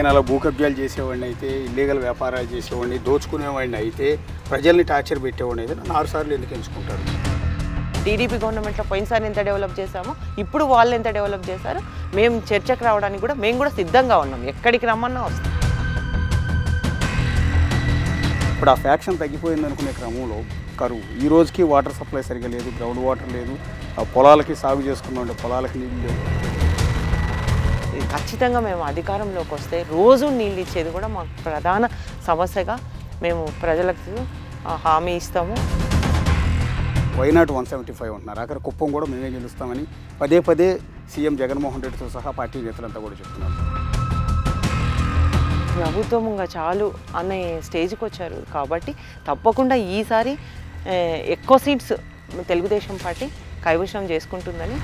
నేను అలా భూ కబ్జాలు చేసేవాడిని అయితే ఇల్లీగల్ వ్యాపారాలు చేసేవాడిని దోచుకునేవాడిని అయితే ప్రజల్ని టార్చర్ పెట్టేవాడిని అయితే నన్ను ఆరు సార్లు ఎందుకు ఎంచుకుంటారు టీడీపీ గవర్నమెంట్లో పోయినసారి ఎంత డెవలప్ చేశామో ఇప్పుడు వాళ్ళు ఎంత డెవలప్ చేశారో మేము చర్చకు రావడానికి కూడా మేము కూడా సిద్ధంగా ఉన్నాం ఎక్కడికి రమ్మన్నా వస్తాం ఇప్పుడు ఆ ఫ్యాక్షన్ తగ్గిపోయింది అనుకునే క్రమంలో కరువు ఈ రోజుకి వాటర్ సప్లై సరిగా లేదు గ్రౌండ్ వాటర్ లేదు ఆ పొలాలకి సాగు చేసుకున్న పొలాలకి నీళ్ళు లేవు ఇది ఖచ్చితంగా మేము అధికారంలోకి వస్తే రోజు నీళ్ళు ఇచ్చేది కూడా మాకు ప్రధాన సమస్యగా మేము ప్రజలకు ఆ, హామీ ఇస్తాము వైనాట్ వన్ సెవెంటీ ఫైవ్ ఉంటున్నారు అక్కడ కుప్పం కూడా మేమే గెలుస్తామని పదే పదే సీఎం జగన్మోహన్ రెడ్డితో సహా పార్టీ నేతలంతా కూడా చెప్తున్నారు ప్రభుత్వం ఇంకా చాలు అనే స్టేజ్కి వచ్చారు కాబట్టి తప్పకుండా ఈసారి ఆ, ఎక్కువ సీట్స్ తెలుగుదేశం పార్టీ కైవశం చేసుకుంటుందని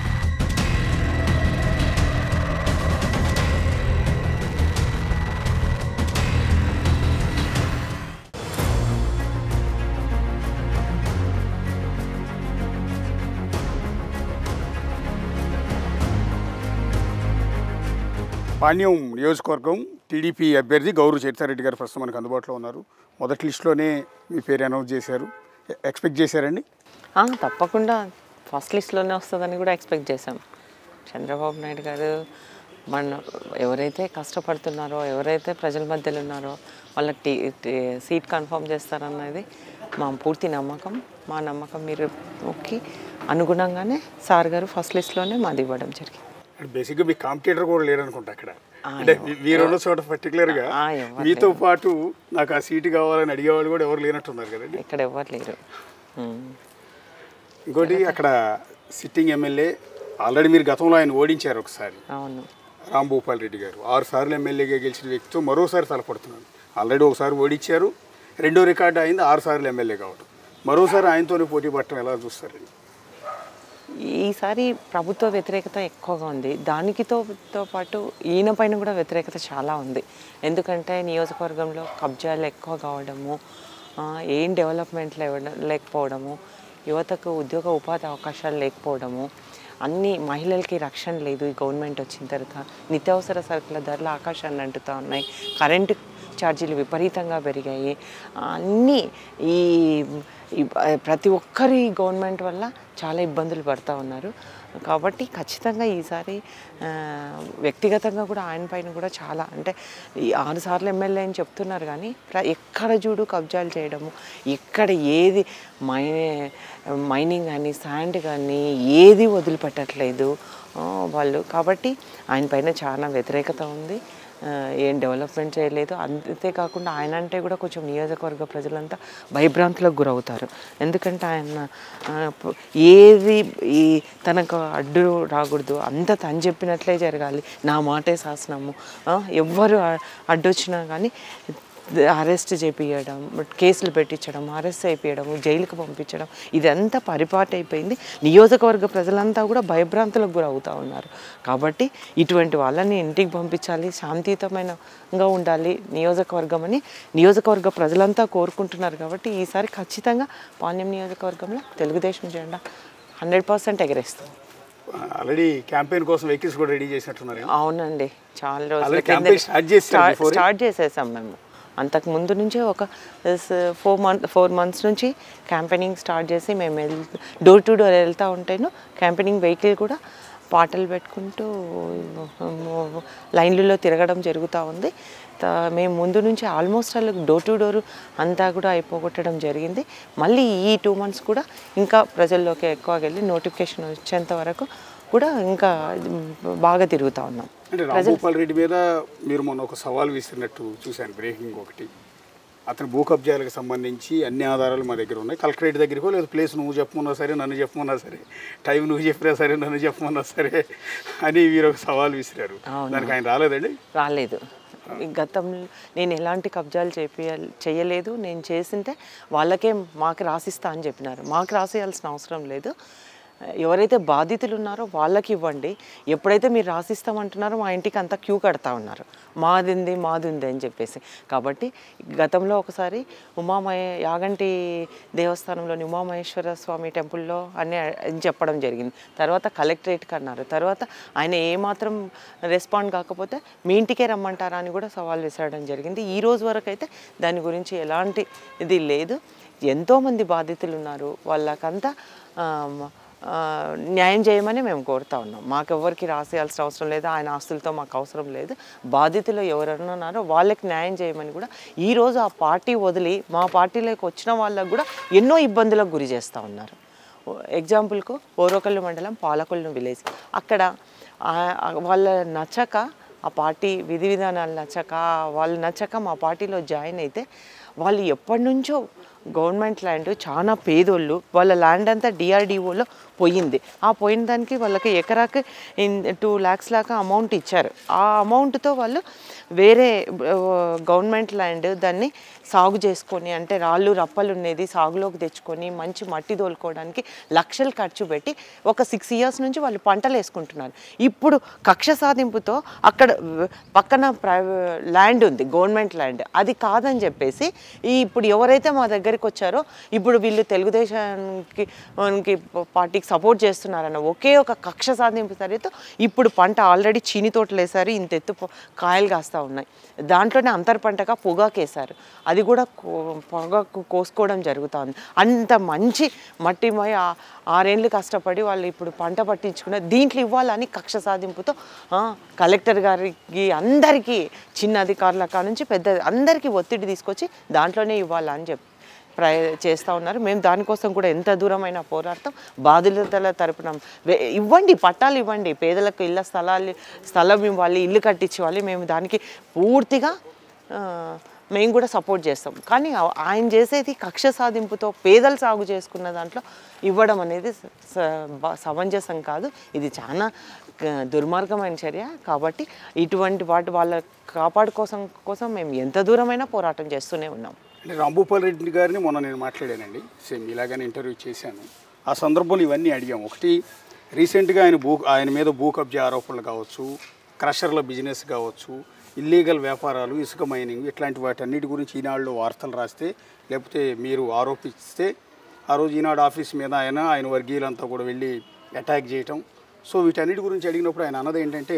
పాణ్యం నియోజకవర్గం టీడీపీ అభ్యర్థి గౌరవ చరితారెడ్డి గారు ప్రస్తుతం మనకు అందుబాటులో ఉన్నారు మొదటి లిస్టులోనే మీ పేరు అనౌన్స్ చేశారు ఎ- ఎక్స్పెక్ట్ చేశారండి ఆ, తప్పకుండా ఫస్ట్ లిస్ట్లోనే వస్తుందని కూడా ఎక్స్పెక్ట్ చేశాం చంద్రబాబు నాయుడు గారు మన ఎవరైతే కష్టపడుతున్నారో ఎవరైతే ప్రజల మధ్యలో ఉన్నారో వాళ్ళకి టీ టీ- సీట్ కన్ఫర్మ్ చేస్తారన్నది మా పూర్తి నమ్మకం మా నమ్మకం మీరు ఒక్కి అనుగుణంగానే సార్ గారు ఫస్ట్ లిస్ట్లోనే మాది ఇవ్వడం జరిగింది బేసిక్గా మీ కాంపిటేటర్ కూడా లేరనుకుంటా అక్కడ అంటే మీ- మీరున్న చోట పర్టికులర్గా ఆ, ఎవరు మీతో పాటు నాకు ఆ సీటు కావాలని అడిగేవాళ్ళు కూడా ఎవరు లేనట్టున్నారు కదండి ఇక్కడ ఎవరు లేరు ఉమ్. ఇంకోటి అక్కడ సిట్టింగ్ ఎమ్మెల్యే ఆల్రెడీ మీరు గతంలో ఆయన ఓడించారు ఒకసారి అవును రాంభూపాల్ రెడ్డి గారు ఆరు సార్లు ఎమ్మెల్యేగా గెలిచిన వ్యక్తితో మరోసారి తలపడుతున్నాను ఆల్రెడీ ఒకసారి ఓడించారు రెండో రికార్డు అయింది ఆరు సార్లు ఎమ్మెల్యే కావడం మరోసారి ఆయనతోనే పోటీ పడటం ఎలా చూస్తారండి ఈసారి ప్రభుత్వ వ్యతిరేకత ఎక్కువగా ఉంది దానికితో తో పాటు ఈయన పైన కూడా వ్యతిరేకత చాలా ఉంది ఎందుకంటే నియోజకవర్గంలో కబ్జాలు ఎక్కువ కావడము ఆ, ఏం డెవలప్మెంట్ లేవడం లేకపోవడము యువతకు ఉద్యోగ ఉపాధి అవకాశాలు లేకపోవడము అన్ని మహిళలకి రక్షణ లేదు ఈ గవర్నమెంట్ వచ్చిన తర్వాత నిత్యావసర సరుకుల ధరలు ఆకాశాన్ని అంటుతూ ఉన్నాయి కరెంటు ఛార్జీలు విపరీతంగా పెరిగాయి అన్నీ ఈ ఈ ప్రతి ఒక్కరి గవర్నమెంట్ వల్ల చాలా ఇబ్బందులు పడుతూ ఉన్నారు కాబట్టి ఖచ్చితంగా ఈసారి ఆ, వ్యక్తిగతంగా కూడా ఆయన పైన కూడా చాలా అంటే ఈ ఆరు సార్లు ఎమ్మెల్యే అని చెప్తున్నారు కానీ ప్ర- ఎక్కడ చూడు కబ్జాలు చేయడము ఎక్కడ ఏది మై మైనింగ్ కానీ శాండ్ కానీ ఏది వదిలిపెట్టట్లేదు ఆ, వాళ్ళు కాబట్టి ఆయన పైన చాలా వ్యతిరేకత ఉంది ఆ, ఏం డెవలప్మెంట్ చేయలేదు అంతేకాకుండా ఆయన అంటే కూడా కొంచెం నియోజకవర్గ ప్రజలంతా భయభ్రాంతులకు గురవుతారు ఎందుకంటే ఆయన ఆ, ప- ఏది ఈ తనకు అడ్డు రాకూడదు అంత తను చెప్పినట్లే జరగాలి నా మాటే శాసనము ఆ, ఎవ్వరు అ- అడ్డొచ్చినా కానీ అరెస్ట్ చేపించడం కేసులు పెట్టించడం అరెస్ట్ చేయించడం జైలుకి పంపించడం ఇదంతా పరిపాటు అయిపోయింది నియోజకవర్గ ప్రజలంతా కూడా భయభ్రాంతులకు గురవుతూ ఉన్నారు కాబట్టి ఇటువంటి వాళ్ళని ఇంటికి పంపించాలి శాంతియుతమైనగా ఉండాలి నియోజకవర్గం అని నియోజకవర్గ ప్రజలంతా కోరుకుంటున్నారు కాబట్టి ఈసారి ఖచ్చితంగా పాణ్యం నియోజకవర్గంలో తెలుగుదేశం జెండా హండ్రెడ్ పర్సెంట్ ఎగరేస్తాం ఆల్రెడీ క్యాంపెయిన్ కోసం వెహికల్స్ కూడా రెడీ చేసినట్టున్నారు అవునండి చాలా రోజుల Already కింద campaign start చేశారు స్టార్ట్ before? స్టార్ట్ చేసేసాం మేము అంతకు ముందు నుంచే ఒక ఫోర్ మంత్ ఫోర్ మంత్స్ నుంచి క్యాంపెయినింగ్ స్టార్ట్ చేసి మేము వెళ్ డోర్ టు డోర్ వెళ్తూ ఉంటేను క్యాంపెయినింగ్ వెహికల్ కూడా పాటలు పెట్టుకుంటూ లైన్లలో తిరగడం జరుగుతూ ఉంది త- మేము ముందు నుంచి ఆల్మోస్ట్ వాళ్ళకి డోర్ టు డోర్ అంతా కూడా అయిపోగొట్టడం జరిగింది మళ్ళీ ఈ టూ మంత్స్ కూడా ఇంకా ప్రజల్లోకి ఎక్కువగా వెళ్ళి నోటిఫికేషన్ వచ్చేంత వరకు కూడా ఇంకా బాగా తిరుగుతూ ఉన్నాం అంటే రాంభూపాల్ రెడ్డి మీద మీరు మొన్న ఒక సవాల్ విసిరినట్టు చూశాను బ్రేకింగ్ ఒకటి అతని భూ కబ్జాలకు సంబంధించి అన్ని ఆధారాలు మా దగ్గర ఉన్నాయి కలెక్టరేట్ దగ్గరకో లేదా ప్లేస్ నువ్వు చెప్పమన్నా సరే నన్ను చెప్పమన్నా సరే టైం నువ్వు చెప్పినా సరే నన్ను చెప్పమన్నా సరే అని మీరు ఒక సవాల్ విసిరారు అవును. దానికి ఆయన రాలేదండి రాలేదు ఈ గతంలో నేను ఎలాంటి కబ్జాలు చేపియ చేయలేదు నేను చేసింటే వాళ్ళకే మాకు రాసిస్తా అని చెప్పినారు మాకు రాసేయాల్సిన అవసరం లేదు ఎవరైతే బాధితులు ఉన్నారో వాళ్ళకి ఇవ్వండి ఎప్పుడైతే మీరు రాసిస్తామంటున్నారో మా ఇంటికి అంతా క్యూ కడతా ఉన్నారు మాదింది మాది ఉంది అని చెప్పేసి కాబట్టి గతంలో ఒకసారి ఉమామయ యాగంటి దేవస్థానంలోని ఉమామహేశ్వర స్వామి టెంపుల్లో అని అని చెప్పడం జరిగింది తర్వాత కలెక్టరేట్కి అన్నారు తర్వాత ఆయన ఏమాత్రం రెస్పాండ్ కాకపోతే మీ ఇంటికే రమ్మంటారా అని కూడా సవాల్ విసరడం జరిగింది ఈ రోజు వరకు అయితే దాని గురించి ఎలాంటి ఇది లేదు ఎంతోమంది బాధితులు ఉన్నారు వాళ్ళకంతా ఆ, ఆ, న్యాయం చేయమని మేము కోరుతా ఉన్నాం మాకెవ్వరికి రాసేయాల్సిన అవసరం లేదు ఆయన ఆస్తులతో మాకు అవసరం లేదు బాధితులు ఎవరైనా ఉన్నారో వాళ్ళకి న్యాయం చేయమని కూడా ఈరోజు ఆ పార్టీ వదిలి మా పార్టీలోకి వచ్చిన వాళ్ళకు కూడా ఎన్నో ఇబ్బందులకు గురి చేస్తూ ఉన్నారు ఎగ్జాంపుల్కు ఓరోకల్లు మండలం పాలకొల్లు విలేజ్ అక్కడ ఆ- ఆ వాళ్ళ నచ్చక ఆ పార్టీ విధి విధానాలు నచ్చక వాళ్ళు నచ్చక మా పార్టీలో జాయిన్ అయితే వాళ్ళు ఎప్పటి నుంచో గవర్నమెంట్ ల్యాండ్ చాలా పేదోళ్ళు వాళ్ళ ల్యాండ్ అంతా డిఆర్డిఓలో పోయింది ఆ పోయిన దానికి వాళ్ళకి ఎకరాకి టూ ల్యాక్స్ లాగా అమౌంట్ ఇచ్చారు ఆ అమౌంట్తో వాళ్ళు వేరే గవర్నమెంట్ ల్యాండ్ దాన్ని సాగు చేసుకొని అంటే రాళ్ళు రప్పలు ఉండేది సాగులోకి తెచ్చుకొని మంచి మట్టి తోలుకోవడానికి లక్షలు ఖర్చు పెట్టి ఒక సిక్స్ ఇయర్స్ నుంచి వాళ్ళు పంటలు వేసుకుంటున్నారు ఇప్పుడు కక్ష సాధింపుతో అక్కడ వ- పక్కన ప్రైవే ల్యాండ్ ఉంది గవర్నమెంట్ ల్యాండ్ అది కాదని చెప్పేసి ఈ ఇప్పుడు ఎవరైతే మా దగ్గరికి వచ్చారో ఇప్పుడు వీళ్ళు తెలుగుదేశానికి మనకి పార్టీకి సపోర్ట్ చేస్తున్నారన్న ఒకే ఒక కక్ష సాధింపు సరితో ఇప్పుడు పంట ఆల్రెడీ చీని తోటలు వేశారు ఇంత ఎత్తు పొ- కాయలు కాస్తూ ఉన్నాయి దాంట్లోనే అంతర్ పంటగా పొగాకేశారు అది కూడా కో- పొగాకు కోసుకోవడం జరుగుతుంది అంత మంచి మట్టి మై ఆ- ఆరేళ్ళు కష్టపడి వాళ్ళు ఇప్పుడు పంట పట్టించుకున్న దీంట్లో ఇవ్వాలని కక్ష సాధింపుతో ఆ, కలెక్టర్ గారికి అందరికీ చిన్న అధికారుల కాడ నుంచి పెద్ద అందరికీ ఒత్తిడి తీసుకొచ్చి దాంట్లోనే ఇవ్వాలని చెప్పి ప్రయ చేస్తూ ఉన్నారు మేము దానికోసం కూడా ఎంత దూరమైన పోరాడతాం బాధితుల తరపున వే- ఇవ్వండి పట్టాలు ఇవ్వండి పేదలకు ఇళ్ళ స్థలాలు స్థలం ఇవ్వాలి ఇల్లు కట్టించాలి మేము దానికి పూర్తిగా ఆ, మేము కూడా సపోర్ట్ చేస్తాం కానీ ఆ- ఆయన చేసేది కక్ష సాధింపుతో పేదలు సాగు చేసుకున్న దాంట్లో ఇవ్వడం అనేది స- స- బ- సమంజసం కాదు ఇది చాలా క- దుర్మార్గమైన చర్య కాబట్టి ఇటువంటి వాటి వాళ్ళ కాపాడు కోసం కోసం మేము ఎంత దూరమైనా పోరాటం చేస్తూనే ఉన్నాం అంటే రాంభూపాల్ రెడ్డి గారిని మొన్న నేను మాట్లాడానండి సేమ్ ఇలాగనే ఇంటర్వ్యూ చేశాను ఆ సందర్భంలో ఇవన్నీ అడిగాం ఒకటి రీసెంట్గా ఆయన భూ ఆయన మీద భూ కబ్జా ఆరోపణలు కావచ్చు క్రషర్ల బిజినెస్ కావచ్చు ఇల్లీగల్ వ్యాపారాలు ఇసుక మైనింగ్ ఇట్లాంటి వాటన్నిటి గురించి ఈనాడులో వార్తలు రాస్తే లేకపోతే మీరు ఆరోపిస్తే ఆ రోజు ఈనాడు ఆఫీస్ మీద ఆయన ఆయన వర్గీయులంతా కూడా వెళ్ళి అటాక్ చేయటం సో వీటన్నిటి గురించి అడిగినప్పుడు ఆయన అన్నది ఏంటంటే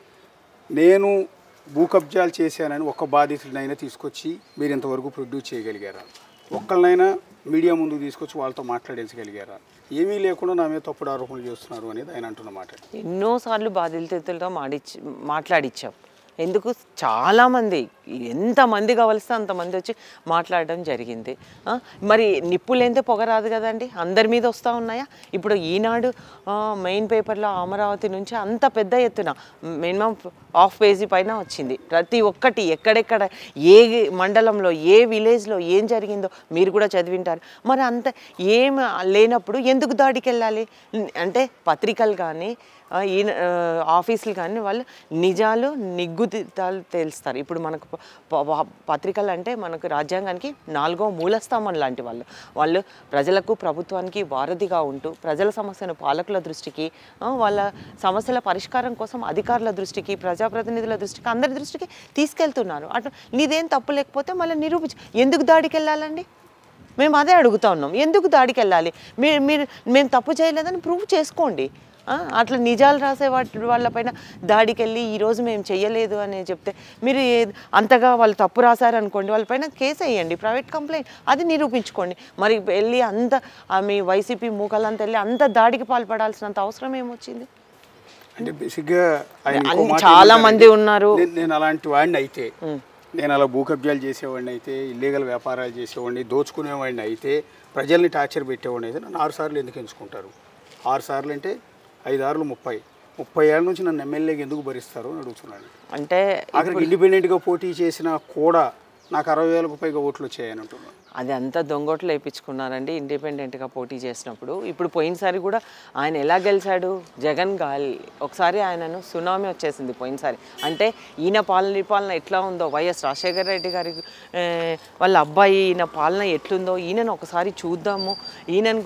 నేను భూ కబ్జాలు చేశానని ఒక్క బాధితుడినైనా తీసుకొచ్చి మీరు ఇంతవరకు ప్రొడ్యూస్ చేయగలిగారా ఒక్కళ్ళనైనా మీడియా ముందుకు తీసుకొచ్చి వాళ్ళతో మాట్లాడించగలిగారా ఏమీ లేకుండా నా మీద తప్పుడు ఆరోపణలు చేస్తున్నారు అనేది ఆయన అంటున్నమాట ఎన్నోసార్లు బాధితులతో మాడిచ్చి మాట్లాడిచ్చాం ఎందుకు చాలామంది ఎంతమంది కావలిస్తే అంతమంది వచ్చి మాట్లాడడం జరిగింది ఆ, మరి నిప్పు లేనిదే పొగ రాదు కదండి అందరి మీద వస్తూ ఉన్నాయా ఇప్పుడు ఈనాడు ఆ, మెయిన్ పేపర్లో అమరావతి నుంచి అంత పెద్ద ఎత్తున మినిమం హాఫ్ పేజీ పైన వచ్చింది ప్రతి ఒక్కటి ఎక్కడెక్కడ ఏ మండలంలో ఏ విలేజ్లో ఏం జరిగిందో మీరు కూడా చదివింటారు మరి అంత ఏం లేనప్పుడు ఎందుకు దాడికి వెళ్ళాలి అంటే పత్రికలు కానీ ఆ, ఈ ఆ, ఆఫీసులు కానీ వాళ్ళు నిజాలు నిగ్గుదితాలు తేలుస్తారు ఇప్పుడు మనకు ప- ప- పత్రికలు అంటే మనకు రాజ్యాంగానికి నాలుగో మూలస్తంభం లాంటి వాళ్ళు వాళ్ళు ప్రజలకు ప్రభుత్వానికి వారధిగా ఉంటూ ప్రజల సమస్యను పాలకుల దృష్టికి ఆ, వాళ్ళ సమస్యల పరిష్కారం కోసం అధికారుల దృష్టికి ప్రజాప్రతినిధుల దృష్టికి అందరి దృష్టికి తీసుకెళ్తున్నారు అటు నీదేం తప్పు లేకపోతే మళ్ళీ నిరూపించు ఎందుకు దాడికి వెళ్ళాలండి మేము అదే అడుగుతా ఉన్నాం ఎందుకు దాడికి వెళ్ళాలి మీరు మీరు మేము తప్పు చేయలేదని ప్రూవ్ చేసుకోండి ఆ, అట్లా నిజాలు రాసే వాటి వాళ్ళపైన దాడికి వెళ్ళి ఈరోజు మేము చెయ్యలేదు అని చెప్తే మీరు ఏ- అంతగా వాళ్ళు తప్పు రాశారనుకోండి వాళ్ళపైన కేసు వేయండి ప్రైవేట్ కంప్లైంట్ అది నిరూపించుకోండి మరి వెళ్ళి అంత ఆ, మీ వైసీపీ మూకలంతా వెళ్ళి అంత దాడికి పాల్పడాల్సినంత అవసరం ఏమొచ్చింది అంటే బేసిక్గా ఆయన ఇంకో అన్ని మాట చాలా ఏమంటారంటే, మంది ఉన్నారు. నేను- నేను అలాంటి వాడిని అయితే నేను అలా భూ కబ్జాలు చేసేవాడిని అయితే ఇల్లీగల్ వ్యాపారాలు చేసేవాడిని దోచుకునేవాడిని అయితే ప్రజల్ని టార్చర్ పెట్టేవాడిని అయితే నన్ను ఆరు సార్లు ఎందుకు ఎంచుకుంటారు ఆరు సార్లు అంటే ఐదు ఆరులు ముప్పై ముప్పై ఏళ్ళ నుంచి నన్ను ఎమ్మెల్యేకి ఎందుకు భరిస్తారు అని అడుగుతున్నాను అంటే ఆఖరికి ఇండిపెండెంట్గా పోటీ చేసినా కూడా నాకు అరవై వేలకు పైగా ఓట్లు వచ్చాయని అంటున్నాను అది అంతా దొంగోట్లు వేయించుకున్నారండి ఇండిపెండెంట్గా పోటీ చేసినప్పుడు ఇప్పుడు పోయినసారి కూడా ఆయన ఎలా గెలిచాడు జగన్ గాలి ఒకసారి ఆయనను సునామీ వచ్చేసింది పోయినసారి అంటే ఈయన పాలన ఈ పాలన ఎట్లా ఉందో వైఎస్ రాజశేఖర రెడ్డి గారి ఆ, వాళ్ళ అబ్బాయి ఈయన పాలన ఎట్లుందో ఈయనను ఒకసారి చూద్దాము ఈయనను కూడా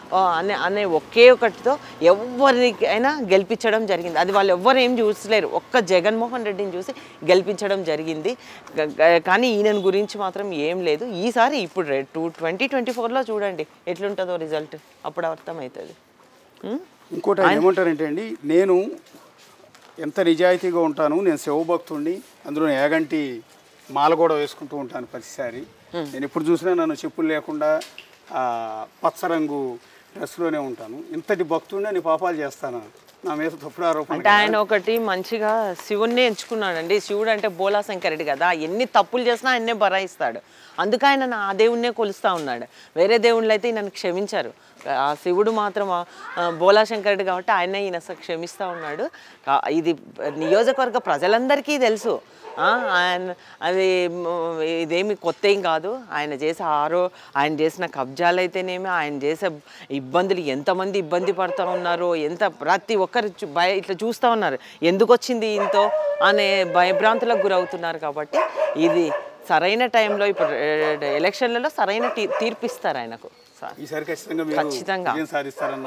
ఆ, అనే అనే ఒకే ఒకటితో ఎవరికైనా గెలిపించడం జరిగింది అది వాళ్ళు ఎవ్వరు ఏం చూసలేరు ఒక్క జగన్మోహన్ రెడ్డిని చూసి గెలిపించడం జరిగింది గ- గ- కానీ ఈయన గురించి మాత్రం ఏం లేదు ఈసారి ఇప్పుడు టూ ట్వంటీ ట్వంటీ ఫోర్లో చూడండి ఎట్లుంటుందో రిజల్ట్ అప్పుడు అర్థమవుతుంది ఉం? ఇంకోటి ఆయన ఏమంటారంటే అండి నేను ఎంత నిజాయితీగా ఉంటాను నేను శివభక్తుడిని అందులో ఏగంటి మాల కూడా వేసుకుంటూ ఉంటాను ప్రతిసారి నేను ఎప్పుడు చూసినా నన్ను చెప్పులు లేకుండా ఆ, పచ్చరంగు డ్రెస్లోనే ఉంటాను ఇంతటి భక్తుడిని నేను పాపాలు చేస్తాను నా మీద తప్పుడు ఆరోపణ అంటే ఆయన ఒకటి మంచిగా శివుణ్ణి ఎంచుకున్నాడండి శివుడు అంటే బోలా శంకరుడు కదా ఎన్ని తప్పులు చేసినా ఆయన్నే బరాయిస్తాడు అందుకే ఆయన నా ఆ దేవుణ్ణే కొలుస్తూ ఉన్నాడు వేరే దేవుళ్ళు అయితే ఈయనను క్షమించారు ఆ శివుడు మాత్రం ఆ, ఆ, బోలా శంకరుడు కాబట్టి ఆయనే ఈయన స- క్షమిస్తూ ఉన్నాడు కా- ఇది నియోజకవర్గ ప్రజలందరికీ తెలుసు ఆ, ఆయన అది మ్, ఇదేమి కొత్త ఏం కాదు ఆయన చేసే ఆరో ఆయన చేసిన కబ్జాలు అయితేనేమి ఆయన చేసే ఇబ్బందులు ఎంతమంది ఇబ్బంది పడుతూ ఉన్నారో ఎంత ప్రతి ఒక్కరు చూ- భయ ఇట్లా చూస్తూ ఉన్నారు ఎందుకు వచ్చింది ఇంతో అనే భయభ్రాంతులకు గురవుతున్నారు కాబట్టి ఇది సరైన టైంలో ఇప్పుడు ఎ- ఎలక్షన్లలో సరైన తీ- తీర్పిస్తారు ఆయనకు స- ఈసారి ఖచ్చితంగా మీరు ఖచ్చితంగా. విజయం సాధిస్తారన్న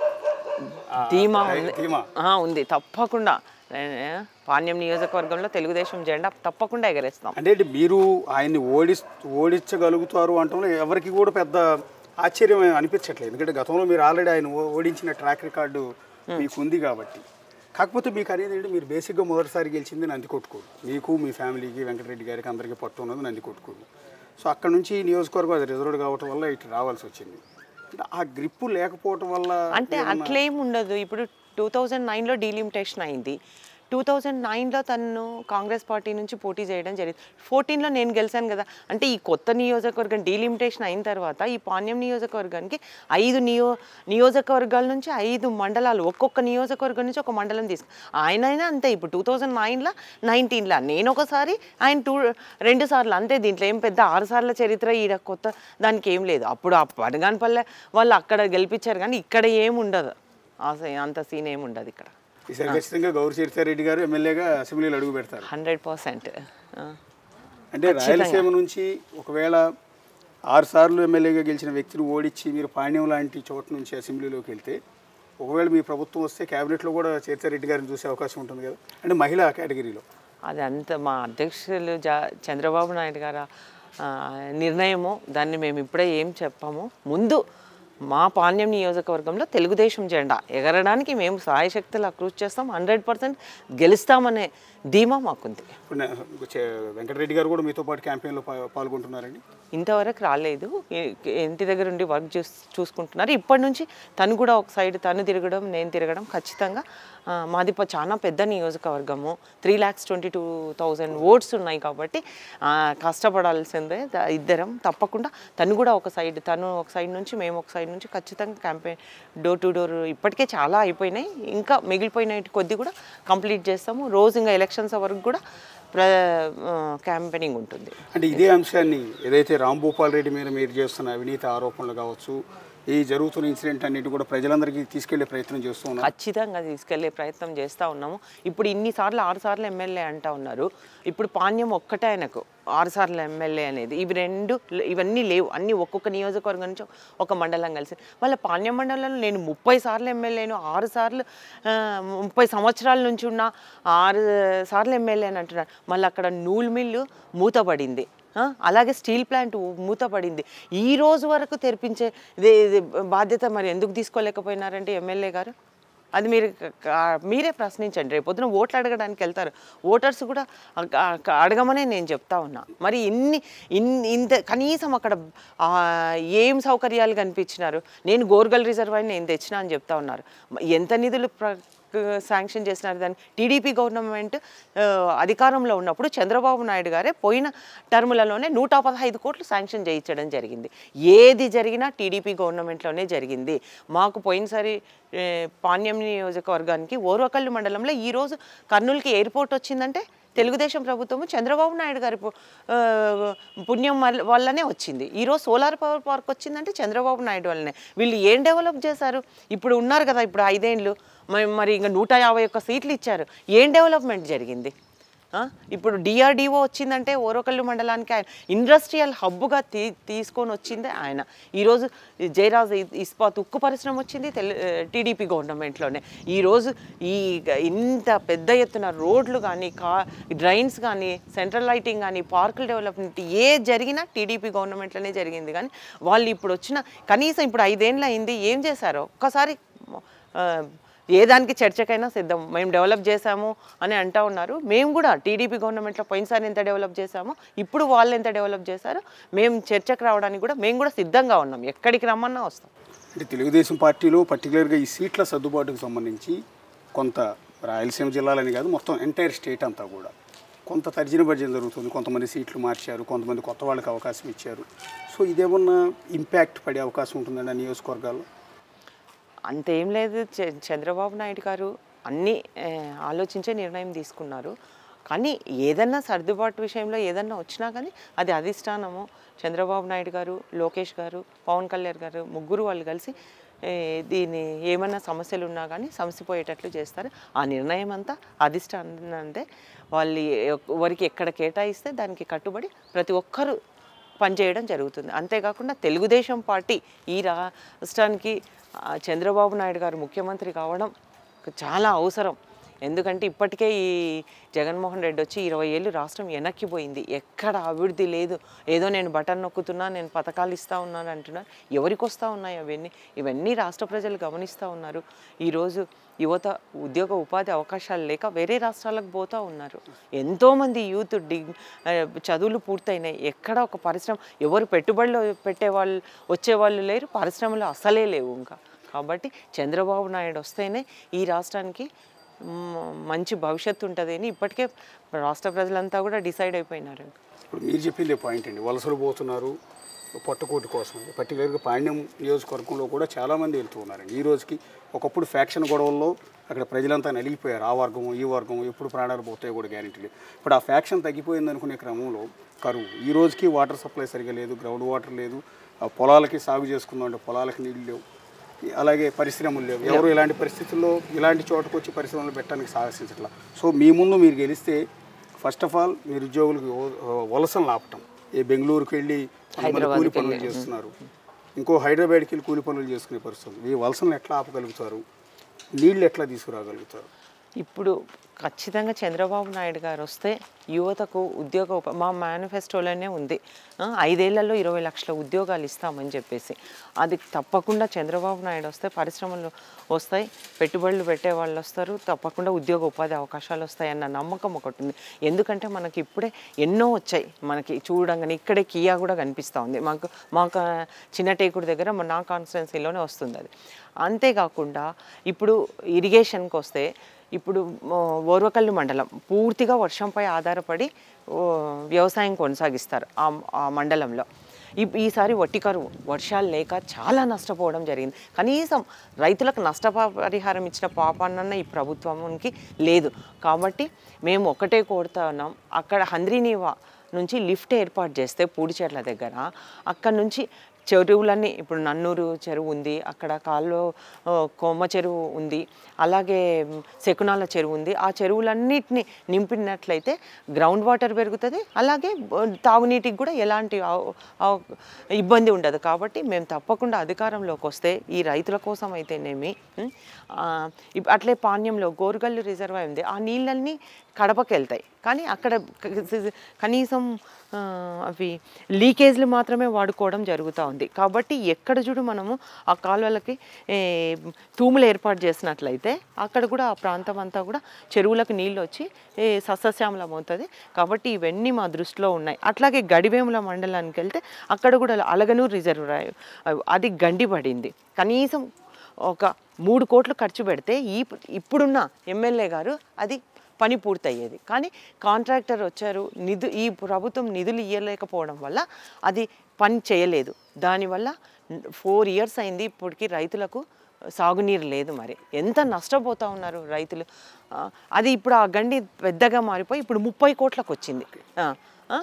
ఆ, ధీమా ధై- ఉంది ధీమా ఆ, ఉంది తప్పకుండా ఏ, పాణ్యం నియోజకవర్గంలో తెలుగుదేశం జెండా తప్పకుండా ఎగరేస్తాం అంటే ఇది మీరు ఆయన్ని ఓడి ఓడించగలుగుతారు అంటంలో ఎవరికి కూడా పెద్ద ఆశ్చర్యం అనిపించట్లేదు ఎందుకంటే గతంలో మీరు ఆల్రెడీ ఆయన ఓ- ఓడించిన ట్రాక్ రికార్డు మీకు ఉంది కాబట్టి కాకపోతే మీకు అనేది ఏంటి మీరు బేసిక్గా మొదటిసారి గెలిచింది నంది కొట్టుకోడు మీకు మీ ఫ్యామిలీకి వెంకటరెడ్డి గారికి అందరికీ పట్టు ఉన్నది నంది కొట్టుకోడు సో అక్కడ నుంచి నియోజకవర్గం అది రిజర్వ్డ్ కావటం వల్ల ఇటు రావాల్సి వచ్చింది అంటే ఆ గ్రిప్పు లేకపోవటం వల్ల అంటే అట్లేం ఉండదు ఇప్పుడు టూ థౌజండ్ నైన్లో డీలిమిటేషన్ అయింది టూ థౌజండ్ నైన్లో తను కాంగ్రెస్ పార్టీ నుంచి పోటీ చేయడం జరిగింది ఫోర్టీన్లో నేను గెలిచాను కదా అంటే ఈ కొత్త నియోజకవర్గం డీలిమిటేషన్ అయిన తర్వాత ఈ పాణ్యం నియోజకవర్గానికి ఐదు నియో నియోజకవర్గాల నుంచి ఐదు మండలాలు ఒక్కొక్క నియోజకవర్గం నుంచి ఒక మండలం తీసుకు ఆయన అయినా అంతే ఇప్పుడు టూ థౌజండ్ నైన్లో నైన్టీన్లో నేను ఒకసారి ఆయన టూ రెండు సార్లు అంతే దీంట్లో ఏం పెద్ద ఆరు సార్ల చరిత్ర ఈడ కొత్త దానికి ఏం లేదు అప్పుడు ఆ పడగానపల్లె వాళ్ళు అక్కడ గెలిపించారు కానీ ఇక్కడ ఏం ఉండదు ఆ సీ- అంత సీన్ ఏమి ఉండదు ఇక్కడ ఈసారి ఖచ్చితంగా గౌరీ చరితారెడ్డి గారు ఎమ్మెల్యేగా అసెంబ్లీలో అడుగు పెడతారు హండ్రెడ్ పర్సెంట్ అంటే రాయలసీమ నుంచి ఒకవేళ ఆరు సార్లు ఎమ్మెల్యేగా గెలిచిన వ్యక్తిని ఓడించి మీరు పాణ్యం లాంటి చోట నుంచి అసెంబ్లీలోకి వెళ్తే ఒకవేళ మీ ప్రభుత్వం వస్తే క్యాబినెట్లో కూడా చరితారెడ్డి గారిని చూసే అవకాశం ఉంటుంది కదా అంటే మహిళా కేటగిరీలో అది అంత మా అధ్యక్షులు జా చంద్రబాబు నాయుడు గారు నిర్ణయము దాన్ని మేము ఇప్పుడే ఏం చెప్పాము ముందు మా పాణ్యం నియోజకవర్గంలో తెలుగుదేశం జెండా ఎగరడానికి మేము సాయశక్తులా కృషి చేస్తాం హండ్రెడ్ పర్సెంట్ గెలుస్తామనే ధీమా మాకుంది ఇప్పుడు నా- చే- వెంకటరెడ్డి గారు కూడా మీతో పాటు క్యాంపెయిన్లో పా- పాల్గొంటున్నారండి ఇంతవరకు రాలేదు ఇ- ఇంటి దగ్గర ఉండి వర్క్ చూస్ చూసుకుంటున్నారు ఇప్పటి నుంచి తను కూడా ఒక సైడ్ తను తిరగడం నేను తిరగడం ఖచ్చితంగా ఆ, మాది ప- చాలా పెద్ద నియోజకవర్గము three lakhs twenty two thousand votes ఉన్నాయి కాబట్టి ఆ, కష్టపడాల్సిందే ద- ఇద్దరం తప్పకుండా తను కూడా ఒక సైడ్ తను ఒక సైడ్ నుంచి మేము ఒక సైడ్ నుంచి ఖచ్చితంగా క్యాంపెయిన్ డోర్ టు డోర్ ఇప్పటికే చాలా అయిపోయినాయి ఇంకా మిగిలిపోయిన కొద్ది కూడా కంప్లీట్ చేస్తాము రోజు ఇంకా ఎలక్షన్స్ వరకు కూడా ప్ర క్యాంపెయినింగ్ ఉంటుంది అంటే ఇదే అంశాన్ని ఏదైతే రాంభూపాల్ రెడ్డి మీద మీరు చేస్తున్న అవినీతి ఆరోపణలు కావచ్చు ఈ జరుగుతున్న ఇన్సిడెంట్ అన్నిటి కూడా ప్రజలందరికీ తీసుకెళ్లే ప్రయత్నం చేస్తూ ఉన్నారు ఖచ్చితంగా తీసుకెళ్లే ప్రయత్నం చేస్తూ ఉన్నాము ఇప్పుడు ఇన్నిసార్లు ఆరు సార్లు ఎమ్మెల్యే అంటా ఉన్నారు ఇప్పుడు పాణ్యం ఒక్కటే ఆయనకు ఆరు సార్లు ఎమ్మెల్యే అనేది ఇవి రెండు ఇవన్నీ లేవు అన్ని ఒక్కొక్క నియోజకవర్గం నుంచి ఒక మండలం కలిసి వాళ్ళ పాణ్యం మండలంలో నేను ముప్పై సార్లు ఎమ్మెల్యేను ఆరు సార్లు ఆ, ముప్పై సంవత్సరాల నుంచి ఉన్న ఆరు సార్లు ఎమ్మెల్యే అని అంటున్నారు మళ్ళీ అక్కడ నూల్ మిల్లు మూతపడింది ఆ, అలాగే స్టీల్ ప్లాంట్ మూతపడింది ఈ రోజు వరకు తెరిపించే ఇది ఇది బాధ్యత మరి ఎందుకు తీసుకోలేకపోయినారంటే ఎమ్మెల్యే గారు అది మీరు క- క- మీరే ప్రశ్నించండి రేపు పొద్దున ఓట్లు అడగడానికి వెళ్తారు ఓటర్స్ కూడా అ- అ- అడగమనే నేను చెప్తా ఉన్నా మరి ఇన్ని ఇన్ని ఇంత కనీసం అక్కడ ఆ, ఏం సౌకర్యాలు కనిపించినారు నేను గోర్గల్ రిజర్వాయర్ నేను తెచ్చినా అని చెప్తా ఉన్నారు మ- ఎంత నిధులు ప్ర శాంక్షన్ చేసినారు దాన్ని టీడీపీ గవర్నమెంట్ ఆ, అధికారంలో ఉన్నప్పుడు చంద్రబాబు నాయుడు గారే పోయిన టర్ములలోనే నూట పదహైదు కోట్లు శాంక్షన్ చేయించడం జరిగింది ఏది జరిగినా టీడీపీ గవర్నమెంట్లోనే జరిగింది మాకు పోయినసారి ఏ, పాణ్యం నియోజకవర్గానికి ఓర్వకల్లు మండలంలో ఈరోజు కర్నూలుకి ఎయిర్పోర్ట్ వచ్చిందంటే తెలుగుదేశం ప్రభుత్వము చంద్రబాబు నాయుడు గారి పు- ఆ, పుణ్యం వల్ల- వల్లనే వచ్చింది ఈరోజు సోలార్ పవర్ పార్క్ వచ్చిందంటే చంద్రబాబు నాయుడు వల్లనే వీళ్ళు ఏం డెవలప్ చేశారు ఇప్పుడు ఉన్నారు కదా ఇప్పుడు ఐదేండ్లు మరి మరి ఇంకా నూట యాభై ఒక్క సీట్లు ఇచ్చారు ఏం డెవలప్మెంట్ జరిగింది ఆ, ఇప్పుడు డిఆర్డిఓ వచ్చిందంటే ఓరకల్లు మండలానికి ఆయన ఇండస్ట్రియల్ హబ్గా తీ తీసుకొని వచ్చిందే ఆయన ఈరోజు జయరాజ్ ఇ- ఇస్పాత్ ఉక్కు పరిశ్రమ వచ్చింది తెలు టీడీపీ గవర్నమెంట్లోనే ఈరోజు ఈ గ- ఇంత పెద్ద ఎత్తున రోడ్లు కానీ కా డ్రైన్స్ కానీ సెంట్రల్ లైటింగ్ కానీ పార్కుల డెవలప్మెంట్ ఏ జరిగినా టీడీపీ గవర్నమెంట్లోనే జరిగింది కానీ వాళ్ళు ఇప్పుడు వచ్చిన కనీసం ఇప్పుడు ఐదేళ్ళు అయింది ఏం చేశారో ఒక్కసారి ఆ, ఏ దానికి చర్చకైనా సిద్ధం మేము డెవలప్ చేశాము అని అంటా ఉన్నారు మేము కూడా టీడీపీ గవర్నమెంట్లో పోయినసారి ఎంత డెవలప్ చేశామో ఇప్పుడు వాళ్ళు ఎంత డెవలప్ చేశారో మేము చర్చకు రావడానికి కూడా మేము కూడా సిద్ధంగా ఉన్నాం ఎక్కడికి రమ్మన్నా వస్తాం అంటే తెలుగుదేశం పార్టీలో పర్టికులర్గా ఈ సీట్ల సర్దుబాటుకు సంబంధించి కొంత రాయలసీమ జిల్లాలని కాదు మొత్తం ఎంటైర్ స్టేట్ అంతా కూడా కొంత తర్జన భర్జన జరుగుతుంది కొంతమంది సీట్లు మార్చారు కొంతమంది కొత్త వాళ్ళకి అవకాశం ఇచ్చారు సో ఇదేమన్నా ఇంపాక్ట్ పడే అవకాశం ఉంటుందండి ఆ నియోజకవర్గాల్లో అంతేం లేదు చ- చంద్రబాబు నాయుడు గారు అన్నీ ఆ, ఆలోచించే నిర్ణయం తీసుకున్నారు కానీ ఏదన్నా సర్దుబాటు విషయంలో ఏదన్నా వచ్చినా కానీ అది అధిష్టానము చంద్రబాబు నాయుడు గారు లోకేష్ గారు పవన్ కళ్యాణ్ గారు ముగ్గురు వాళ్ళు కలిసి ఏ, దీని ఏమన్నా సమస్యలు ఉన్నా కానీ సమసిపోయేటట్లు చేస్తారు ఆ నిర్ణయం అంతా అధిష్టానందే వాళ్ళు ఎవరికి ఎక్కడ కేటాయిస్తే దానికి కట్టుబడి ప్రతి ఒక్కరూ పనిచేయడం జరుగుతుంది అంతేకాకుండా తెలుగుదేశం పార్టీ ఈ రాష్ట్రానికి ఆ, చంద్రబాబు నాయుడు గారు ముఖ్యమంత్రి కావడం చాలా అవసరం ఎందుకంటే ఇప్పటికే ఈ జగన్మోహన్ రెడ్డి వచ్చి ఇరవై ఏళ్ళు రాష్ట్రం వెనక్కిపోయింది ఎక్కడ అభివృద్ధి లేదు ఏదో నేను బటన్ నొక్కుతున్నా నేను పథకాలు ఇస్తా ఉన్నాను అంటున్నారు ఎవరికి వస్తూ ఉన్నాయి అవన్నీ ఇవన్నీ రాష్ట్ర ప్రజలు గమనిస్తూ ఉన్నారు ఈరోజు యువత ఉద్యోగ ఉపాధి అవకాశాలు లేక వేరే రాష్ట్రాలకు పోతూ ఉన్నారు ఎంతోమంది యూత్ డిగ్ ఆ, చదువులు పూర్తయినాయి ఎక్కడ ఒక పరిశ్రమ ఎవరు పెట్టుబడులు పెట్టేవాళ్ళు వచ్చేవాళ్ళు లేరు పరిశ్రమలు అసలే లేవు ఇంకా కాబట్టి చంద్రబాబు నాయుడు వస్తేనే ఈ రాష్ట్రానికి మ్, మంచి భవిష్యత్తు ఉంటుంది అని ఇప్పటికే రాష్ట్ర ప్రజలంతా కూడా డిసైడ్ అయిపోయినారు ఇప్పుడు మీరు చెప్పిందే పాయింట్ అండి వలసలు పోతున్నారు పొట్టకోటి కోసం పర్టికులర్గా పాండ్యం నియోజకవర్గంలో కూడా చాలామంది వెళ్తూ ఉన్నారండి ఈ రోజుకి ఒకప్పుడు ఫ్యాక్షన్ గొడవల్లో అక్కడ ప్రజలంతా నలిగిపోయారు ఆ వర్గం ఈ వర్గం ఎప్పుడు ప్రాణాలు పోతాయో కూడా గ్యారెంటీ లేదు ఇప్పుడు ఆ ఫ్యాక్షన్ తగ్గిపోయింది అనుకునే క్రమంలో కరువు ఈ రోజుకి వాటర్ సప్లై సరిగా లేదు గ్రౌండ్ వాటర్ లేదు ఆ పొలాలకి సాగు చేసుకుందాం అంటే పొలాలకి నీళ్ళు లేవు అలాగే పరిశ్రమలు లేవు ఎవరు ఇలాంటి పరిస్థితుల్లో ఇలాంటి చోటకు వచ్చి పరిశ్రమలు పెట్టడానికి సాహసించట్లా సో మీ ముందు మీరు గెలిస్తే ఫస్ట్ ఆఫ్ ఆల్ నిరుద్యోగులకు వ- వలసలు ఆపటం ఏ బెంగళూరుకి వెళ్ళి కొంతమంది కూలి పనులు చేస్తున్నారు ఇంకో హైదరాబాద్కి వెళ్ళి కూలి పనులు చేసుకునే పరిస్థితి ఉంది. ఈ వలసలను ఎట్లా ఆపగలుగుతారు నీళ్ళు ఎట్లా తీసుకురాగలుగుతారు ఇప్పుడు ఖచ్చితంగా చంద్రబాబు నాయుడు గారు వస్తే యువతకు ఉద్యోగ ఉప మా మేనిఫెస్టోలోనే ఉంది ఆ, ఐదేళ్లలో ఇరవై లక్షల ఉద్యోగాలు ఇస్తామని చెప్పేసి అది తప్పకుండా చంద్రబాబు నాయుడు వస్తే పరిశ్రమలు వస్తాయి పెట్టుబడులు పెట్టే వాళ్ళు వస్తారు తప్పకుండా ఉద్యోగ ఉపాధి అవకాశాలు వస్తాయి అన్న నమ్మకం ఒకటి ఉంది ఎందుకంటే మనకి ఇప్పుడే ఎన్నో వచ్చాయి మనకి చూడంగానే ఇక్కడే కియా కూడా కనిపిస్తూ ఉంది మాకు మాకు చిన్న టేకుడు దగ్గర మా- నా కాన్స్టిట్యున్సీలోనే వస్తుంది అది అంతేకాకుండా ఇప్పుడు ఇరిగేషన్కి వస్తే ఇప్పుడు ఆ, ఓర్వకల్లు మండలం పూర్తిగా వర్షంపై ఆధారపడి ఓ, వ్యవసాయం కొనసాగిస్తారు ఆ ఆ మండలంలో ఈ- ఈసారి వట్టి కరువు వర్షాలు లేక చాలా నష్టపోవడం జరిగింది కనీసం రైతులకు నష్టపరిహారం ఇచ్చిన పాపాన్న ఈ ప్రభుత్వానికి లేదు కాబట్టి మేము ఒకటే కోరుతా ఉన్నాం అక్కడ హంద్రీనీవా నుంచి లిఫ్ట్ ఏర్పాటు చేస్తే పూడిచెట్ల దగ్గర అక్కడ నుంచి చెరువులన్నీ ఇప్పుడు నన్నూరు చెరువు ఉంది అక్కడ కాల్లో ఆ, కొమ్మ చెరువు ఉంది అలాగే మ్, శకునాల చెరువు ఉంది ఆ చెరువులన్నిటిని నింపినట్లయితే గ్రౌండ్ వాటర్ పెరుగుతుంది అలాగే బ- తాగునీటికి కూడా ఎలాంటి అవ- అవ- ఇబ్బంది ఉండదు కాబట్టి మేము తప్పకుండా అధికారంలోకి వస్తే ఈ రైతుల కోసం అయితేనేమి మ్, ఆ, ఇప్- అట్లే పాణ్యంలో గోరుగల్లు రిజర్వాయర్ ఉంది ఆ నీళ్ళన్నీ కడపకి వెళ్తాయి కానీ అక్కడ క- కనీసం ఆ, అవి లీకేజ్లు మాత్రమే వాడుకోవడం జరుగుతూ ఉంది కాబట్టి ఎక్కడ చూడు మనము ఆ కాలువలకి ఏ, తూములు ఏర్పాటు చేసినట్లయితే అక్కడ కూడా ఆ ప్రాంతం అంతా కూడా చెరువులకు నీళ్ళు వచ్చి ఏ, సస్యశ్యామలం అవుతుంది కాబట్టి ఇవన్నీ మా దృష్టిలో ఉన్నాయి అట్లాగే గడివేముల మండలానికి వెళ్తే అక్కడ కూడా అలగనూరు రిజర్వాయర్ అది గండిపడింది కనీసం ఒక మూడు కోట్లు ఖర్చు పెడితే ఈ ఇప్పుడున్న ఎమ్మెల్యే గారు అది పని పూర్తయ్యేది కానీ కాంట్రాక్టర్ వచ్చారు నిధు ఈ ప్రభుత్వం నిధులు ఇవ్వలేకపోవడం వల్ల అది పని చేయలేదు దానివల్ల ఫోర్ ఇయర్స్ అయింది ఇప్పటికి రైతులకు సాగునీరు లేదు మరి ఎంత నష్టపోతూ ఉన్నారు రైతులు ఆ, అది ఇప్పుడు ఆ గండి పెద్దగా మారిపోయి ఇప్పుడు ముప్పై కోట్లకు వచ్చింది ఆ, ఆ,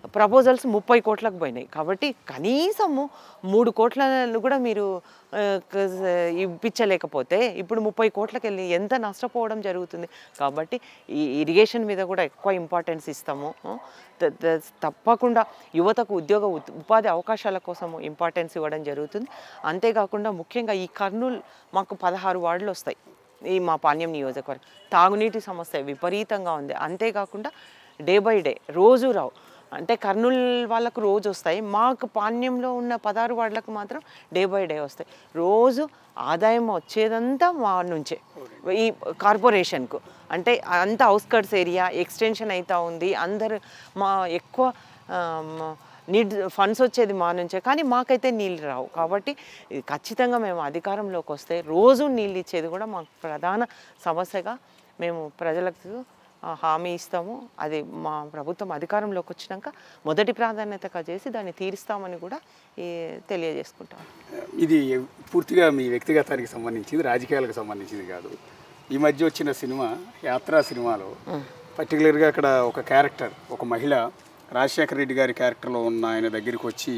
ప్రపోజల్స్ ముప్పై కోట్లకు పోయినాయి కాబట్టి కనీసము మూడు కోట్లను కూడా మీరు ఆ, క- ఇప్పించలేకపోతే ఇప్పుడు ముప్పై కోట్లకి వెళ్ళి ఎంత నష్టపోవడం జరుగుతుంది కాబట్టి ఈ ఇరిగేషన్ మీద కూడా ఎక్కువ ఇంపార్టెన్స్ ఇస్తాము ఆ, త- త- తప్పకుండా యువతకు ఉద్యోగ ఉత్- ఉపాధి అవకాశాల కోసం ఇంపార్టెన్స్ ఇవ్వడం జరుగుతుంది అంతేకాకుండా ముఖ్యంగా ఈ కర్నూలు మాకు పదహారు వార్డులు వస్తాయి ఈ మా పాణ్యం నియోజకవర్గం తాగునీటి సమస్య విపరీతంగా ఉంది అంతేకాకుండా డే బై డే రోజు రావు అంటే కర్నూలు వాళ్ళకు రోజు వస్తాయి మాకు పాణ్యంలో ఉన్న పదహారు వార్డులకు మాత్రం డే బై డే వస్తాయి రోజు ఆదాయం వచ్చేదంతా మా నుంచే ఈ కార్పొరేషన్కు అంటే అంత అవుట్స్కట్స్ ఏరియా ఎక్స్టెన్షన్ అవుతా ఉంది అందరు మా ఎక్కువ నీడ్ ఫండ్స్ వచ్చేది మా నుంచే కానీ మాకైతే నీళ్ళు రావు కాబట్టి ఇది ఖచ్చితంగా మేము అధికారంలోకి వస్తే రోజు నీళ్ళు ఇచ్చేది కూడా మాకు ప్రధాన సమస్యగా మేము ప్రజలకు ఆ, హామీ ఇస్తాము అది మా ప్రభుత్వం అధికారంలోకి వచ్చినాక మొదటి ప్రాధాన్యతగా చేసి దాన్ని తీరుస్తామని కూడా ఈ తెలియజేసుకుంటాం ఇది పూర్తిగా మీ వ్యక్తిగతానికి సంబంధించింది రాజకీయాలకు సంబంధించింది కాదు ఈ మధ్య వచ్చిన సినిమా యాత్రా సినిమాలో పర్టికులర్గా అక్కడ ఒక క్యారెక్టర్ ఒక మహిళ రాజశేఖర రెడ్డి గారి క్యారెక్టర్లో ఉన్న ఆయన దగ్గరికి వచ్చి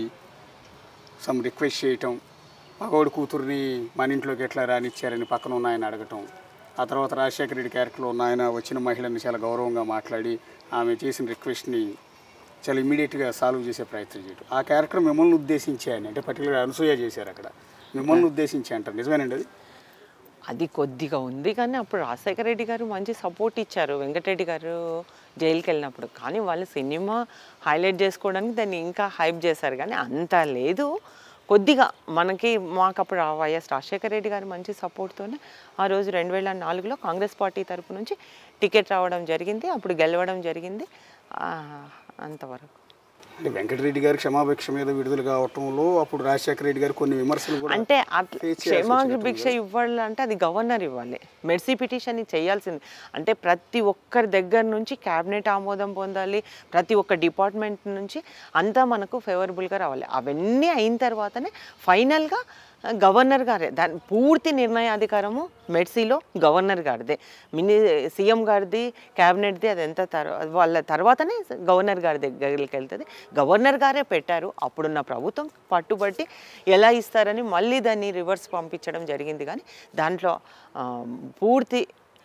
సమ్ రిక్వెస్ట్ చేయటం మగవాడి కూతుర్ని మన ఇంట్లోకి ఎట్లా రానిచ్చారని పక్కన ఉన్న ఆయన అడగటం ఆ తర్వాత రాజశేఖర రెడ్డి క్యారెక్టర్లో ఉన్న ఆయన వచ్చిన మహిళని చాలా గౌరవంగా మాట్లాడి ఆమె చేసిన రిక్వెస్ట్ని చాలా ఇమీడియట్గా సాల్వ్ చేసే ప్రయత్నం చేయటం ఆ క్యారెక్టర్ మిమ్మల్ని ఉద్దేశించి ఆయన అంటే పర్టికులర్ అనసూయ చేశారు అక్కడ మిమ్మల్ని ఉద్దేశించి అంటారు నిజమేనండి అది అది కొద్దిగా ఉంది కానీ అప్పుడు రాజశేఖర రెడ్డి గారు మంచి సపోర్ట్ ఇచ్చారు వెంకటరెడ్డి గారు జైలుకి వెళ్ళినప్పుడు కానీ వాళ్ళు సినిమా హైలైట్ చేసుకోవడానికి దాన్ని ఇంకా హైప్ చేశారు కానీ అంత లేదు కొద్దిగా మనకి మాకు అప్పుడు ఆ వైఎస్ రాజశేఖర రెడ్డి గారు మంచి సపోర్ట్తోనే ఆ రోజు రెండు వేల నాలుగులో కాంగ్రెస్ పార్టీ తరపు నుంచి టికెట్ రావడం జరిగింది అప్పుడు గెలవడం జరిగింది ఆ, అంతవరకు అంటే వెంకటరెడ్డి గారి క్షమాభిక్ష మీద విడుదల కావటంలో అప్పుడు రాజశేఖర రెడ్డి గారు కొన్ని విమర్శలు కూడా అంటే అట్లా face చేయాల్సి క్షమాభిక్ష ఇవ్వాలంటే అది గవర్నర్ ఇవ్వాలి మెర్సీ పిటిషన్ చేయాల్సింది అంటే ప్రతి ఒక్కరి దగ్గర నుంచి క్యాబినెట్ ఆమోదం పొందాలి ప్రతి ఒక్క డిపార్ట్మెంట్ నుంచి అంతా మనకు ఫేవరబుల్గా రావాలి అవన్నీ అయిన తర్వాతనే ఫైనల్గా గవర్నర్ గారే దాని పూర్తి నిర్ణయాధికారము మెడ్సీలో గవర్నర్ గారిదే మిని సీఎం గారిది క్యాబినెట్ది అది ఎంత తర్వా వాళ్ళ తర్వాతనే గవర్నర్ గారి దగ్గరికి వెళ్తుంది గవర్నర్ గారే పెట్టారు అప్పుడున్న ప్రభుత్వం పట్టుబట్టి ఎలా ఇస్తారని మళ్ళీ దాన్ని రివర్స్ పంపించడం జరిగింది కానీ దాంట్లో ఆ, పూర్తి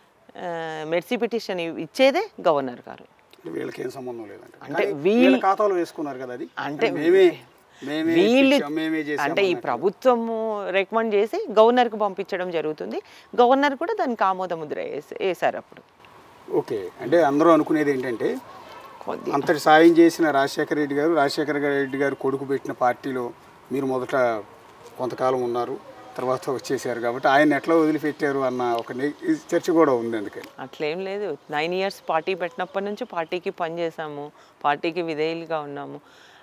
మెర్సీ పిటిషన్ ఇచ్చేదే గవర్నర్ గారు అంటే వీళ్ళకి ఏం సంబంధం లేదంట అంటే కానీ వీళ్ళ- వీళ్ళ ఖాతాలో వేసుకున్నారు కదా అది అంటే మేమే మేమే వీళ్ళు ఇప్పించాం, మేమే చేసాం అంటే ఈ అన్నట్టు. ప్రభుత్వము రికమెండ్ చేసి గవర్నర్కి పంపించడం జరుగుతుంది గవర్నర్ కూడా దానికి ఆమోద ముద్ర వేసి వేశారు అప్పుడు ఓకే అంటే అందరూ అనుకునేది ఏంటంటే కొద్ది అంతటి సాయం చేసిన రాజశేఖర రెడ్డి గారు రాజశేఖర రెడ్డి గారు కొడుకు పెట్టిన పార్టీలో మీరు మొదట కొంతకాలం ఉన్నారు తర్వాత వచ్చేసారు కాబట్టి ఆయన ఎట్లా వదిలిపెట్టారు అన్న ఒక నె- ఈ చర్చ కూడా ఉంది అందుకని అట్లేం లేదు నైన్ ఇయర్స్ పార్టీ పెట్టినప్పటి నుంచి పార్టీకి పనిచేసాము పార్టీకి విధేయులుగా ఉన్నాము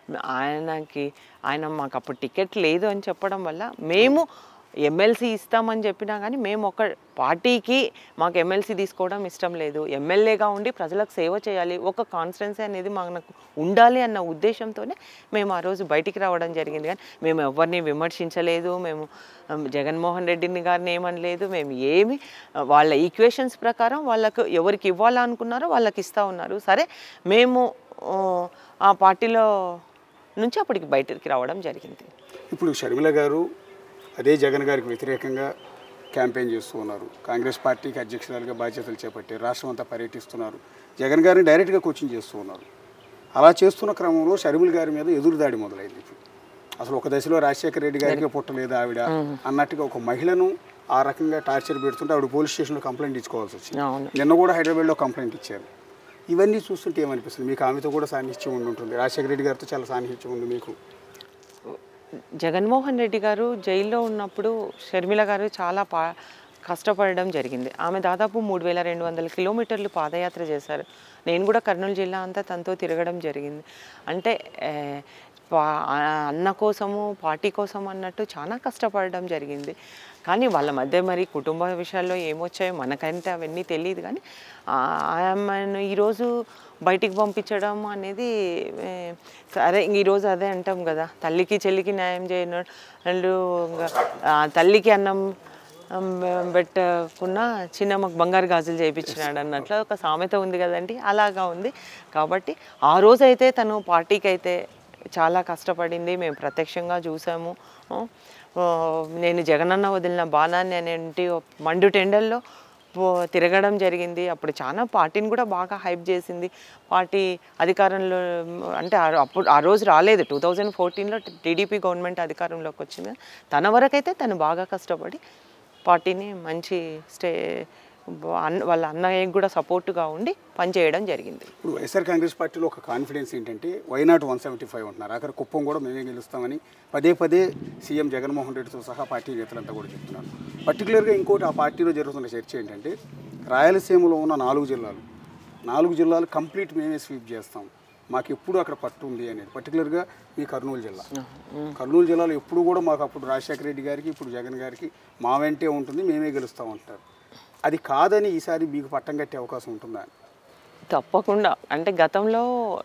ఆయనకి ఆయన మాకు అప్పుడు టికెట్ లేదు అని చెప్పడం వల్ల మేము ఎమ్మెల్సీ ఇస్తామని చెప్పినా కానీ మేము ఒక పార్టీకి మాకు ఎమ్మెల్సీ తీసుకోవడం ఇష్టం లేదు ఎమ్మెల్యేగా ఉండి ప్రజలకు సేవ చేయాలి ఒక కాన్స్టిట్యున్సీ అనేది మనకు ఉండాలి అన్న ఉద్దేశంతోనే మేము ఆ రోజు బయటికి రావడం జరిగింది కానీ మేము ఎవరిని విమర్శించలేదు మేము ఉమ్, జగన్మోహన్ రెడ్డిని గారిని ఏమనలేదు మేము ఏమి ఆ, వాళ్ళ ఈక్వేషన్స్ ప్రకారం వాళ్ళకు ఎవరికి ఇవ్వాలనుకున్నారో వాళ్ళకి ఇస్తూ ఉన్నారు సరే మేము ఆ, ఆ పార్టీలో నుంచి అప్పటికి బయటికి రావడం జరిగింది ఇప్పుడు షర్మిల గారు అదే జగన్ గారికి వ్యతిరేకంగా క్యాంపెయిన్ చేస్తూ ఉన్నారు కాంగ్రెస్ పార్టీకి అధ్యక్షురాలుగా బాధ్యతలు చేపట్టారు రాష్ట్రం అంతా పర్యటిస్తున్నారు జగన్ గారిని డైరెక్ట్గా కోచింగ్ చేస్తూ ఉన్నారు అలా చేస్తున్న క్రమంలో షర్మిల గారి మీద ఎదురుదాడి మొదలైంది ఇప్పుడు అసలు ఒక దశలో రాజశేఖర రెడ్డి గారికి పుట్టలేదు ఆవిడ అన్నట్టుగా ఒక మహిళను ఆ రకంగా టార్చర్ పెడుతుంటే ఆవిడ పోలీస్ స్టేషన్లో కంప్లైంట్ ఇచ్చుకోవాల్సి వచ్చింది అవును నిన్న కూడా హైదరాబాద్లో కంప్లైంట్ ఇచ్చారు ఇవన్నీ చూస్తుంటే ఏమనిపిస్తుంది మీకు ఆమెతో కూడా సాన్నిహిత్యం ఉండి ఉంటుంది రాజశేఖర రెడ్డి గారితో చాలా సాన్నిహిత్యం ఉంది మీకు జగన్మోహన్ రెడ్డి గారు జైల్లో ఉన్నప్పుడు షర్మిల గారు చాలా పా కష్టపడడం జరిగింది ఆమె దాదాపు మూడు వేల రెండు వందల కిలోమీటర్లు పాదయాత్ర చేశారు నేను కూడా కర్నూలు జిల్లా అంతా తనతో తిరగడం జరిగింది అంటే ఏ, పా- ఆ అన్న కోసము పార్టీ కోసం అన్నట్టు చాలా కష్టపడడం జరిగింది కానీ వాళ్ళ మధ్య మరి కుటుంబ విషయాల్లో ఏమొచ్చాయో మనకంటే అవన్నీ తెలియదు కానీ ఆ, ఆమెను ఈరోజు బయటికి పంపించడం అనేది ఏ, సరే ఇంక ఈరోజు అదే అంటాం కదా తల్లికి చెల్లికి న్యాయం చేయను వాళ్ళు ఇంకా, ఆ, తల్లికి అన్నం బట్ కున్న చిన్న మాకు బంగారు గాజులు చేయించినాడు అన్నట్లు ఒక సామెత ఉంది కదండి అలాగా ఉంది కాబట్టి ఆ రోజైతే తను పార్టీకి అయితే చాలా కష్టపడింది మేము ప్రత్యక్షంగా చూసాము ఆ, ఆ, నేను జగనన్న వదిలిన బాణాన్ని అనేంటి మండు టెండల్లో పో- తిరగడం జరిగింది అప్పుడు చాలా పార్టీని కూడా బాగా హైప్ చేసింది పార్టీ అధికారంలో అంటే ఆ- అప్పుడు ఆ రోజు రాలేదు టూ థౌజండ్ ఫోర్టీన్లో టీడీపీ గవర్నమెంట్ అధికారంలోకి వచ్చింది తన వరకైతే తను బాగా కష్టపడి పార్టీని మంచి స్టే అన్న వాళ్ళ అన్నయ్యకి కూడా సపోర్టుగా ఉండి పనిచేయడం జరిగింది ఇప్పుడు వైఎస్ఆర్ కాంగ్రెస్ పార్టీలో ఒక కాన్ఫిడెన్స్ ఏంటంటే వైనాట్ వన్ సెవెంటీ ఫైవ్ ఉంటున్నారు అక్కడ కుప్పం కూడా మేమే గెలుస్తామని పదే పదే సీఎం జగన్మోహన్ రెడ్డితో సహా పార్టీ నేతలంతా కూడా చెప్తున్నారు పర్టికులర్గా ఇంకోటి ఆ పార్టీలో జరుగుతున్న చర్చ ఏంటంటే రాయలసీమలో ఉన్న నాలుగు జిల్లాలు నాలుగు జిల్లాలు కంప్లీట్ మేమే స్వీప్ చేస్తాం మాకు ఎప్పుడు అక్కడ పట్టు ఉంది అనేది పర్టికులర్గా మీ కర్నూలు జిల్లా కర్నూలు జిల్లాలో ఎప్పుడు కూడా మాకు అప్పుడు రాజశేఖర రెడ్డి గారికి ఇప్పుడు జగన్ గారికి మా వెంటే ఉంటుంది మేమే గెలుస్తాం అంటారు అది కాదని ఈసారి మీకు పట్టం కట్టే అవకాశం ఉంటుందా తప్పకుండా అంటే గతంలో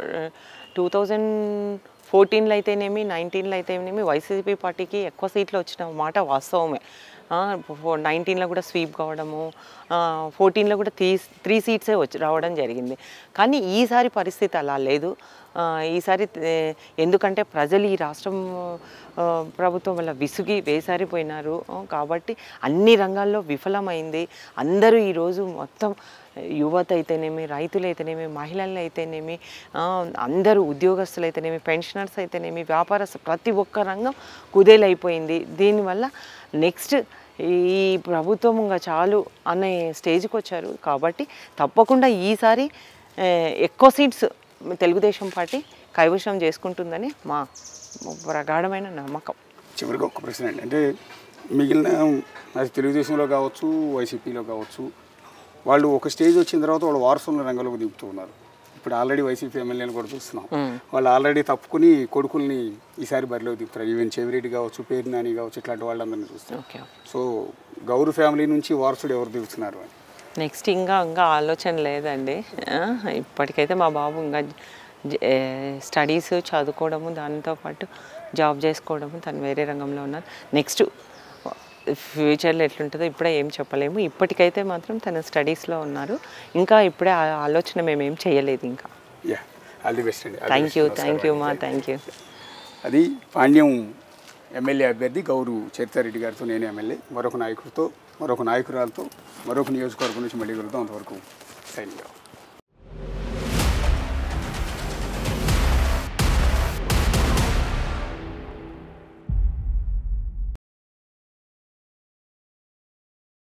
టూ థౌజండ్ ఫోర్టీన్లో అయితేనేమి నైన్టీన్లో అయితేనేమి వైసీపీ పార్టీకి ఎక్కువ సీట్లు వచ్చిన మాట వాస్తవమే నైన్టీన్లో కూడా స్వీప్ కావడము ఫోర్టీన్లో కూడా త్రీ త్రీ సీట్సే వచ్చి రావడం జరిగింది కానీ ఈసారి పరిస్థితి అలా లేదు ఆ, ఈసారి ఏ, ఎందుకంటే ప్రజలు ఈ రాష్ట్రం ఆ, ప్రభుత్వం వల్ల విసిగి వేసారిపోయినారు ఆ, కాబట్టి అన్ని రంగాల్లో విఫలమైంది అందరూ ఈరోజు మొత్తం యువత అయితేనేమి రైతులు అయితేనేమి మహిళలు అయితేనేమి ఆ, అందరూ ఉద్యోగస్తులు అయితేనేమి పెన్షనర్స్ అయితేనేమి వ్యాపారస్తు ప్రతి ఒక్క రంగం కుదేలైపోయింది దీనివల్ల నెక్స్ట్ ఈ ప్రభుత్వం ఇంకా చాలు అనే స్టేజ్కి వచ్చారు కాబట్టి తప్పకుండా ఈసారి ఆ, ఎక్కువ సీట్స్ తెలుగుదేశం పార్టీ కైవశం చేసుకుంటుందని మా ప్రగాఢమైన నమ్మకం చివరిగా ఒక ప్రశ్న అండి అంటే మిగిలిన అది తెలుగుదేశంలో కావచ్చు వైసీపీలో కావచ్చు వాళ్ళు ఒక స్టేజ్ వచ్చిన తర్వాత వాళ్ళు వారసుల రంగంలోకి దిగుతూ ఉన్నారు ఇప్పుడు ఆల్రెడీ వైసీపీ ఎమ్మెల్యేలు కూడా చూస్తున్నాం వాళ్ళు ఆల్రెడీ తప్పుకుని కొడుకుల్ని ఈసారి బరిలోకి దిగుతారు ఈవెన్ చెవిరెడ్డి కావచ్చు పేరు నాని కావచ్చు ఇట్లాంటి వాళ్ళందరినీ చూస్తాం ఓకే సో గౌరు ఫ్యామిలీ నుంచి వారసుడు ఎవరు దిగుతున్నారు అని నెక్స్ట్ ఇంకా ఇంకా ఆలోచన లేదండి ఆ, ఇప్పటికైతే మా బాబు ఇంకా స్టడీస్ చదువుకోవడము దానితో పాటు జాబ్ చేసుకోవడము తను వేరే రంగంలో ఉన్నారు నెక్స్ట్ ఫ్యూచర్లో ఎట్లుంటుందో ఇప్పుడే ఏం చెప్పలేము ఇప్పటికైతే మాత్రం తన స్టడీస్లో ఉన్నారు ఇంకా ఇప్పుడే ఆ ఆలోచన మేము ఏం చేయలేదు ఇంకా యా ఆల్ ది బెస్ట్ అండి All the thank best. You నమస్కారం థ్యాంక్ యూ అండి. మా థ్యాంక్ యూ అది పాండ్యం ఎమ్మెల్యే అభ్యర్థి గౌరు చరితారెడ్డి గారితో నేను ఎమ్మెల్యే మరొక నాయకుడితో మరొక నాయకురాలతో మరొక నియోజకవర్గం నుంచి మళ్ళీ కలుద్దాం అంతవరకు సైన్